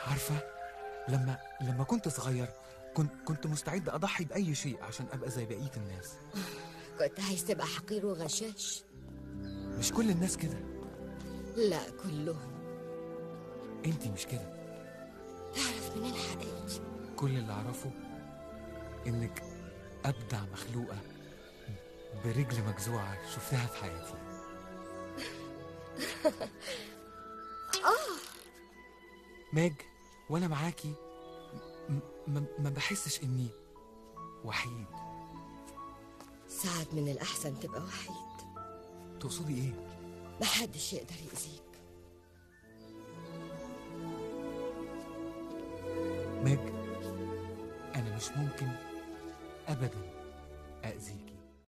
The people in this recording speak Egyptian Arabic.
عارفة لما لما كنت صغير كنت كنت مستعد أضحي بأي شيء عشان أبقى زي بقية الناس كنت عايز تبقى حقير وغشاش مش كل الناس كده لا كلهم انت مش كده تعرف منين حقيقتي كل اللي أعرفه إنك أبدع مخلوقة برجل مجزوعة شفتها في حياتي ماج وأنا معاكي م- م- ما بحسش إني وحيد ساعات من الأحسن تبقى وحيد تقصدي إيه؟ محدش يقدر يأذيك ماج أنا مش ممكن أبدا أذيك